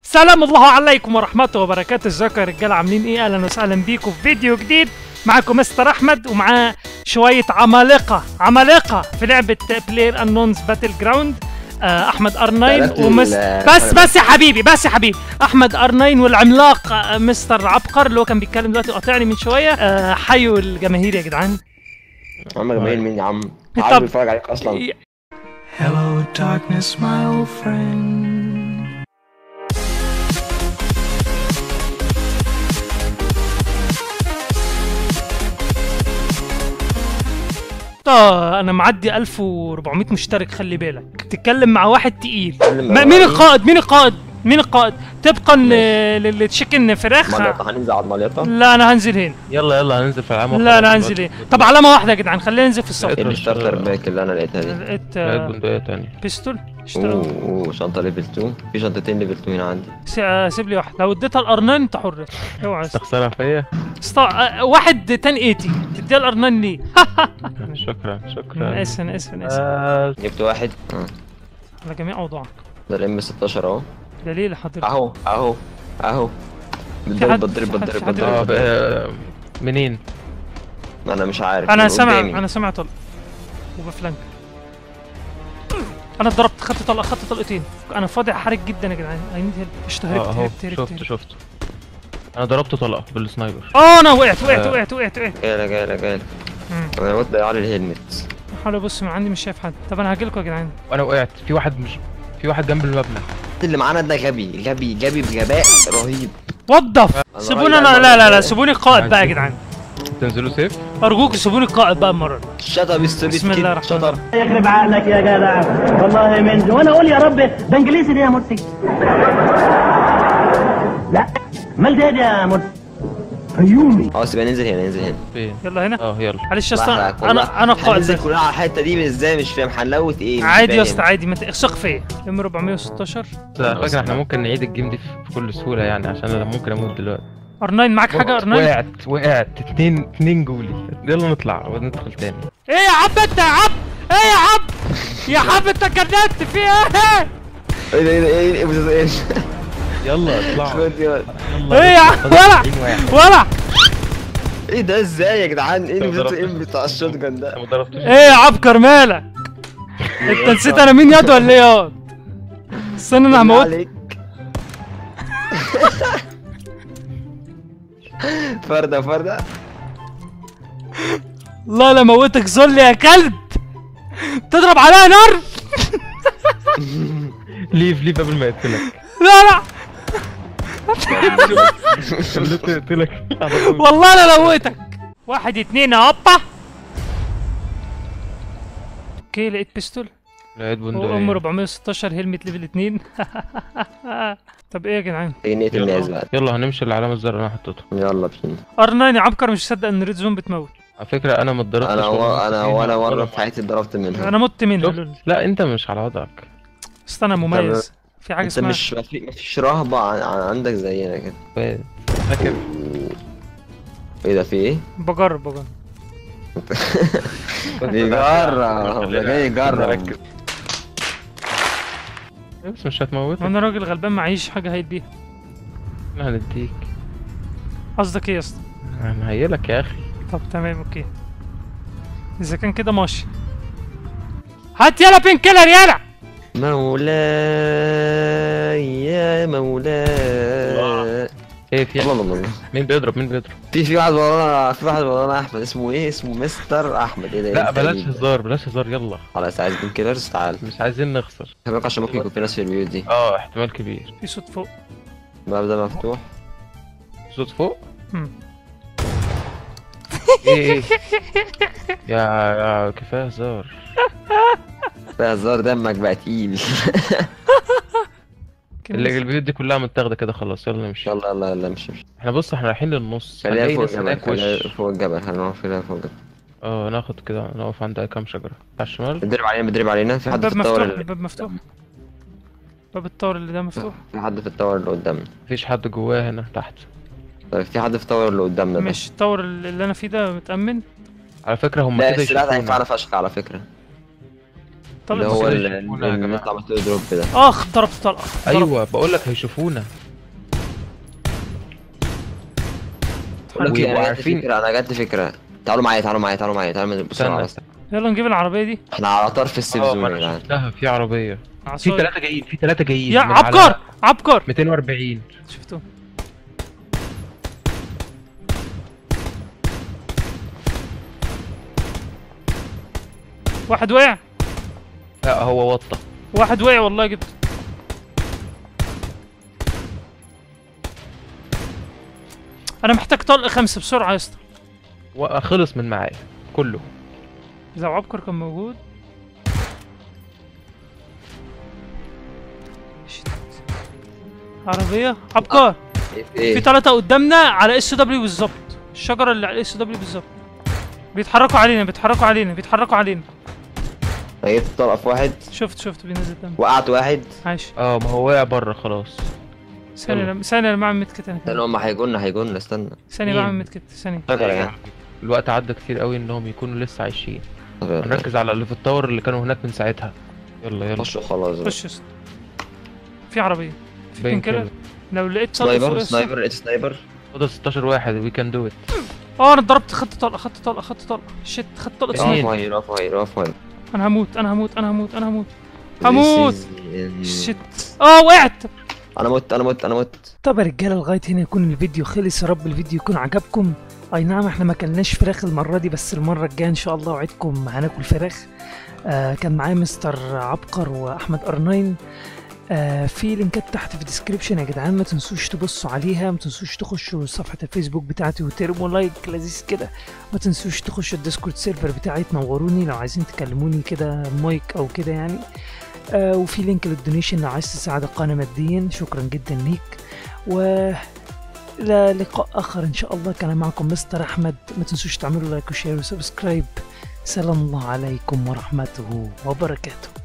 سلام الله عليكم ورحمته وبركاته ازيكم يا رجاله عاملين ايه اهلا وسهلا بيكم في فيديو جديد معاكم مستر احمد ومعاه شويه عمالقه عمالقه في لعبه بلاير انونز باتل جراوند آه، احمد ار 9 بلغت ومس ال- بس بس يا حبيبي بس يا حبيبي احمد ار 9 والعملاق آه، مستر عبقر اللي هو كان بيتكلم دلوقتي قاطعني من شويه آه، حيوا الجماهير يا جدعان عم جماهير مين يا عم؟ طب- عم بيتفرج عليك اصلا Hello, darkness, my old friend. طه انا معدي 1400 مشترك خلي بالك تتكلم مع واحد تقيل تتكلم مع ما- مين واحد. القائد مين القائد مين القائد طبقا ل- للتشيكن فراخ مليطة هننزل على المليطة لا انا هنزل هنا يلا يلا هننزل في العام لا انا هنزل هنا طب علامه واحده يا جدعان خلينا ننزل في الصف ايه الستارتر باك اللي انا لقيتها دي؟ لقيت لقيت آه، بندقية تانية بيستول اشتري اوه اوه شنطة ليفل 2 في شنطتين ليفل 2 هنا عندي س- آه، سيب لي واحد لو اديتها الارنان انت حر اوعى تستخسرها فيا است- آه، واحد 1080 تديها الارنان ليه شكرا انا شكرا اسف انا اسف انا اسف آه، جبت واحد اه على جميع اوضاعك ده الام 16 اهو دليل حضرتك اهو اهو اهو حد- بتضرب بتضرب في حد- بتضرب في حد- آه، بتضرب آه، منين؟ انا مش عارف انا من سامع قدامي. انا سامع طلق وبفلانك انا اتضربت خدت طلقه خدت طلقتين انا فاضي حرج جدا يا جدعان اي نيد هيلب قشطه اه هربت اهو هربت هربت شفت هربت. شفت انا ضربت طلقة بالسنايبر اه انا وقعت وقعت آه. وقعت وقعت وقعت جايلك جايلك جايلك مم. انا قلت ضيع لي الهيلمت حاول ابص من عندي مش شايف حد طب انا هاجيلكوا يا جدعان وانا وقعت في واحد مش في واحد جنب المبنى اللي معانا ده غبي غبي غبي بغباء رهيب وضف أنا سيبوني رأيي انا بقى لا لا لا المرة سيبوني القائد بقى يا جدعان تنزلوا سيف ارجوك سيبوني القائد بقى المره دي شut up stupid بسم الله kid الرحمن shut up الرحيم يخرب عقلك يا جدع والله من وانا اقول يا رب ده انجليزي دي يا مرسي لا مال ده يا مرسي فيومي خلاص يبقى ننزل هنا ننزل هنا فين؟ يلا هنا اه يلا معلش يا اسطى بحرق كلها. انا انا قائد هننزل بس. كلها على الحتة دي ازاي مش فاهم هنلوت ايه مش عادي يا فاهم. اسطى عادي ما ت- ثق فيا ام 416 بس على فكرة احنا ممكن نعيد الجيم دي في- بكل سهولة يعني عشان انا ممكن اموت دلوقتي ار 9 معاك حاجه ار 9 وقعت وقعت اتنين اتنين جولي يلا نطلع وندخل تاني ايه يا عم انت يا عم ايه يا عم يا عم انت جننت في ايه ايه ده ايه ده ايه ده ايه ده يلا اطلعوا خد يلا. يلا ايه يا عم فاضل ولا 90 واحد. ولا ايه ده ازاي يا جدعان ايه طب اللي ضربت. ايه بتاع الشوت جان انت ده ما ضربتوش ايه يا عبكر مالك انت نسيت انا مين ياد ولا ايه ياد استنى انا بالله هموت عليك فردة فردة الله لا موتك ذل يا كلب تضرب عليها نار ليف ليف قبل ما يقتلك لا لا خليته يقتلك على طول. والله لا لويتك واحد اتنين هوبا اوكي لقيت بيستول لقيت ام بندقية 416 هيلمت ليفل 2 طب ايه يا جدعان ايه نقتل الناس يلا بقى يلا هنمشي العلامة الزرقاء اللي انا حطيتها يلا بينا ار 9 يا عبكر مش مصدق ان ريد زون بتموت على فكرة انا ما اتضربتش انا و... ولا انا فيها ولا مرة ولا في حياتي اتضربت منها انا مت منها شفت؟ لول لا انت مش على وضعك بس انا مميز في حاجه انت اسمها مش مفي- مفيش رهبة عن... عن عندك زينا كده فاكر ايه ده في ايه؟ بجرب بجرب بيجرب ده جاي يجرب ركز. بس مش هتموتك وانا راجل غلبان معيش حاجه هيد بيها احنا هنديك قصدك ايه يا اسطى هنهيلك يا اخي طب تمام اوكي اذا كان كده ماشي هات يلا بين كيلر يلا مولاي يا مولاي ايه في الله الله الله مين بيضرب مين بيضرب في في واحد ورانا في واحد ورانا احمد اسمه ايه اسمه مستر احمد ايه ده لا إيه بلاش التقليد ده؟ هزار بلاش هزار يلا خلاص عايز بين كيلرز تعال مش عايزين نخسر خلي عشان ممكن يكون في ناس في البيوت دي اه احتمال كبير في صوت فوق الباب ده مفتوح صوت فوق هم. ايه ايه يا يا كفايه هزار في هزار دمك بقى تقيل اللي البيوت دي كلها متاخده كده خلاص يلا نمشي يلا يلا يلا امشي امشي احنا بص احنا رايحين للنص خلينا هنلاقي فوق ناس الجبل هناك خلينا وش فوق الجبل هنقف كده فوق الجبل اه ناخد كده نقف عند كام شجره على الشمال بيضرب علينا بيضرب علينا في حد في الباب التاور مفتوح اللي الباب مفتوح باب الطور اللي ده مفتوح في حد في التاور اللي قدامنا مفيش حد جواه هنا تحت طيب في حد في التاور اللي قدامنا ده مش الطور اللي انا فيه ده متأمن على فكره هم لا كده السلاح ده يشوفونا هينفعنا فشخ على فكرة اللي طلق هو بس ال- يشوفونا يا اللي جماعة. انت عملت له دروب ده اخ ضربت طلقه ضربت. ايوه بقول لك هيشوفونا بقول لك إيه، انا جات لي وعارفين- فكره انا جات لي فكره تعالوا معايا تعالوا معايا تعالوا معايا تعالوا بسرعه استنى بس استنى يلا نجيب العربيه دي احنا على طرف السيف اه زون ما يا انا جدعان شفتها في عربيه في عصاية. ثلاثه جايين في ثلاثه جايين يا من على عبقر عبقر 240 شفتوه واحد وقع لا هو وطه واحد وقع والله جبته انا محتاج طلق خمسة بسرعة يا اسطى وخلص من معايا كله اذا عبقر كان موجود شت. عربية عبقر ايه في في ايه ثلاثة قدامنا على اس دبليو بالظبط الشجرة اللي على اس دبليو بالظبط بيتحركوا علينا بيتحركوا علينا بيتحركوا علينا أنا جبت طلقه في واحد شفت شفت بينزل دم وقعت واحد عايش اه ما هو وقع بره خلاص ثانية يلا. لما ثانية لما اعمل ميت كت انا استنى كمان. هم هيجولنا هيجولنا استنى ثانية مين؟ بعمل ميت كت ثانية شكرا يا جدعان الوقت عدى كتير قوي انهم يكونوا لسه عايشين طب يلا. نركز على اللي في التاور اللي كانوا هناك من ساعتها يلا يلا خشوا خلاص بقى. خش يا اسطى في عربية في باين بين كده كده لو لقيت طلق فوق سنايبر يا اسطى. سنايبر لقيت سنايبر فاضل 16 واحد وي كان دو ات اه انا اتضربت خدت طلقة خدت طلقة خدت طلقة شيت خدت طلقة اتنين. سنايبر رافع رافع رافع انا هموت انا هموت انا هموت انا هموت هموت هموت شيت اه وقعت انا مت انا مت انا مت طب يا رجاله لغايه هنا يكون الفيديو خلص يا رب الفيديو يكون عجبكم اي نعم احنا ما كلناش فراخ المره دي بس المره الجايه ان شاء الله وعدكم هناكل فراخ آه كان معايا مستر عبقر واحمد ارناين آه في لينكات تحت في الديسكريبشن يا جدعان ما تنسوش تبصوا عليها ما تنسوش تخشوا صفحه الفيسبوك بتاعتي وترموا لايك لذيذ كده ما تنسوش تخشوا الديسكورد سيرفر بتاعي تنوروني لو عايزين تكلموني كده مايك او كده يعني آه وفي لينك للدونيشن لو عايز تساعد القناه ماديا شكرا جدا ليك و إلى لقاء آخر إن شاء الله كان معكم مستر أحمد ما تنسوش تعملوا لايك وشير وسبسكرايب سلام الله عليكم ورحمته وبركاته